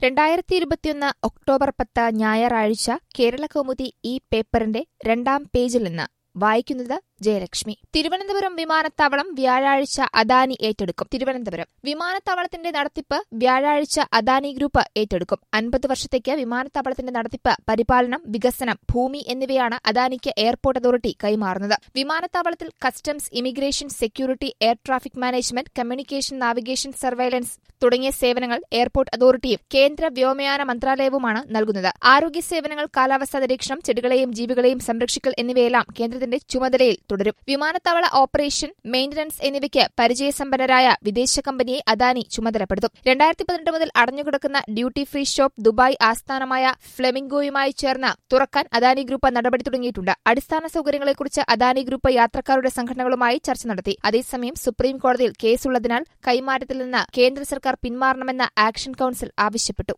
രണ്ടായിരത്തി ഇരുപത്തിയൊന്ന് ഒക്ടോബർ പത്ത് ഞായറാഴ്ച കേരളകൗമുദി ഈ പേപ്പറിന്റെ രണ്ടാം പേജിൽ നിന്ന് വായിക്കുന്നത് ജയലക്ഷ്മി തിരുവനന്തപുരം വിമാനത്താവളം വ്യാഴാഴ്ച അദാനി ഏറ്റെടുക്കും തിരുവനന്തപുരം വിമാനത്താവളത്തിന്റെ നടത്തിപ്പ് വ്യാഴാഴ്ച അദാനി ഗ്രൂപ്പ് ഏറ്റെടുക്കും അൻപത് വർഷത്തേക്ക് വിമാനത്താവളത്തിന്റെ നടത്തിപ്പ് പരിപാലനം വികസനം ഭൂമി എന്നിവയാണ് അദാനിക്ക് എയർപോർട്ട് അതോറിറ്റി കൈമാറുന്നത് വിമാനത്താവളത്തിൽ customs immigration security air traffic management communication navigation surveillance തുടങ്ങിയ സേവനങ്ങൾ എയർപോർട്ട് അതോറിറ്റിയും കേന്ദ്ര വ്യോമയാന മന്ത്രാലയവുമാണ് നൽകുന്നത് ആരോഗ്യ സേവനങ്ങൾ കാലാവസ്ഥാ നിരീക്ഷണം ചെടികളെയും ജീവികളെയും സംരക്ഷിക്കൽ എന്നിവയെല്ലാം കേന്ദ്രത്തിന്റെ ചുമതലയിൽ തുടരും വിമാനത്താവള ഓപ്പറേഷൻ മെയിന്റനൻസ് എന്നിവയ്ക്ക് പരിചയസമ്പന്നരായ വിദേശ കമ്പനിയെ അദാനി ചുമതലപ്പെടുത്തും രണ്ടായിരത്തി പതിനെട്ട് മുതൽ അടഞ്ഞുകിടക്കുന്ന ഡ്യൂട്ടി ഫ്രീ ഷോപ്പ് ദുബായ് ആസ്ഥാനമായ ഫ്ലെമിംഗോയുമായി ചേർന്ന് തുറക്കാൻ അദാനി ഗ്രൂപ്പ് നടപടി തുടങ്ങിയിട്ടുണ്ട് അടിസ്ഥാന സൌകര്യങ്ങളെക്കുറിച്ച് അദാനി ഗ്രൂപ്പ് യാത്രക്കാരുടെ സംഘടനകളുമായി ചർച്ച നടത്തി അതേസമയം സുപ്രീം കോടതിയിൽ കേസുള്ളതിനാൽ കൈമാറ്റത്തിൽ നിന്ന് കേന്ദ്ര സർക്കാർ പിന്മാറണമെന്ന് ആക്ഷൻ കൌൺസിൽ ആവശ്യപ്പെട്ടു